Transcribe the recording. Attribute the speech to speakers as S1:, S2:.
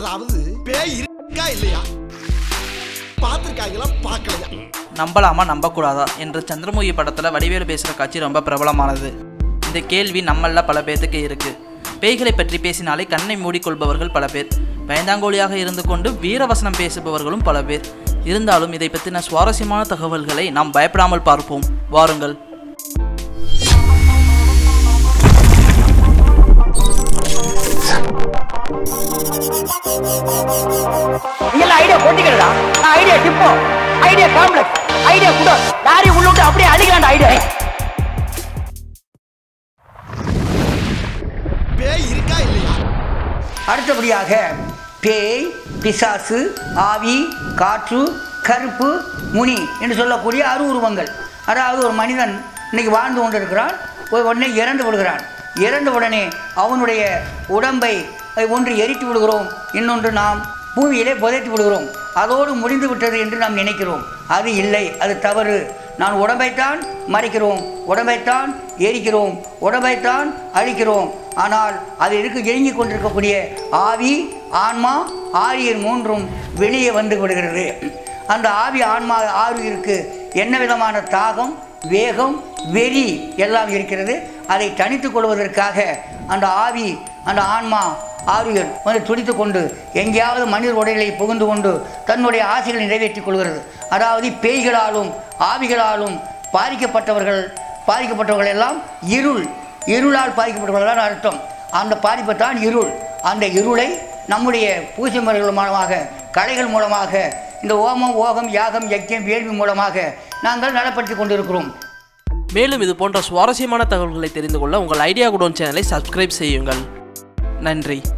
S1: அதாவது பேய் இருக்கா இல்லையா பார்த்துருக்காங்களா பார்க்கலையா
S2: நம்பலாமா நம்பக்கூடாதா என்று சந்திரமுகி படத்தில் வடிவேலு பேசுகிற காட்சி ரொம்ப பிரபலமானது இந்த கேள்வி நம்மள பல பேர்த்துக்கு இருக்கு பேய்களை பற்றி பேசினாலே கண்ணை மூடிக்கொள்பவர்கள் பல பேர் பயந்தாங்கோலியாக இருந்து கொண்டு வீரவசனம் பேசுபவர்களும் பல பேர் இருந்தாலும் இதை பற்றின சுவாரஸ்யமான தகவல்களை நாம் பயப்படாமல் பார்ப்போம் வாருங்கள்
S3: எல்லாம் ஐடியா கொட்டிக்கிறதா நான் idea depot idea complex idea கூட லாரி உள்ளுட்டு அப்படியே அடிக்கலாம்டா ஐடியா
S1: பேய் இருக்கா இல்லையா
S4: அடுத்தபடியாக பேய் பிசாசு ஆவி காற்று கருப்பு முனி என்று சொல்லக்கூடிய அருவுருவங்கள் அதாவது ஒரு மனிதன் இன்னைக்கு வாழ்ந்து கொண்டிருக்கிறான் ஒரு உடனே இறந்து விடுகிறான் இறந்த உடனே அவனுடைய உடம்பை அஹ், ஒன்று எரித்து விடுகிறோம் இன்னொன்று நாம் பூமியிலே புதைத்து விடுகிறோம் அதோடு முடிந்து விட்டது என்று நாம் நினைக்கிறோம் அது இல்லை அது தவறு நான் உடம்பைத்தான் மறைக்கிறோம் உடம்பைத்தான் எரிக்கிறோம் உடம்பைத்தான் அழிக்கிறோம் ஆனால் அது இருக்கு இயங்கிக் கொண்டிருக்கக்கூடிய ஆவி ஆன்மா ஆரியர் மூன்றும் வெளியே வந்து விடுகிறது அந்த ஆவி ஆன்மா ஆரியருக்கு என்ன விதமான தாகம் வேகம் வெறி எல்லாம் இருக்கிறது அதை தனித்துக் கொள்வதற்காக அந்த ஆவி அந்த ஆன்மா ஆரியர் வந்து துடித்து கொண்டு எங்கேயாவது மனித உடலை புகுந்து கொண்டு தன்னுடைய ஆசைகளை நிறைவேற்றிக் கொள்கிறது அதாவது பேய்களாலும் ஆவிகளாலும் பாதிக்கப்பட்டவர்கள் பாதிக்கப்பட்டவர்கள் எல்லாம் இருள் இருளால் பாதிக்கப்பட்டவர்கள் தான் அர்த்தம் அந்த பாதிப்பு தான் இருள் அந்த இருளை நம்முடைய பூஜை முறைகள் மூலமாக கலைகள் மூலமாக இந்த ஓமம் ஓகம் யாகம் யக்கியம் வேள்வி மூலமாக நாங்கள் நலப்படுத்தி கொண்டிருக்கிறோம்
S2: மேலும் இது போன்ற சுவாரஸ்யமான தகவல்களை தெரிந்து கொள்ள உங்கள் ஐடியா குடோன் சேனலை சப்ஸ்கிரைப் செய்யுங்கள் நன்றி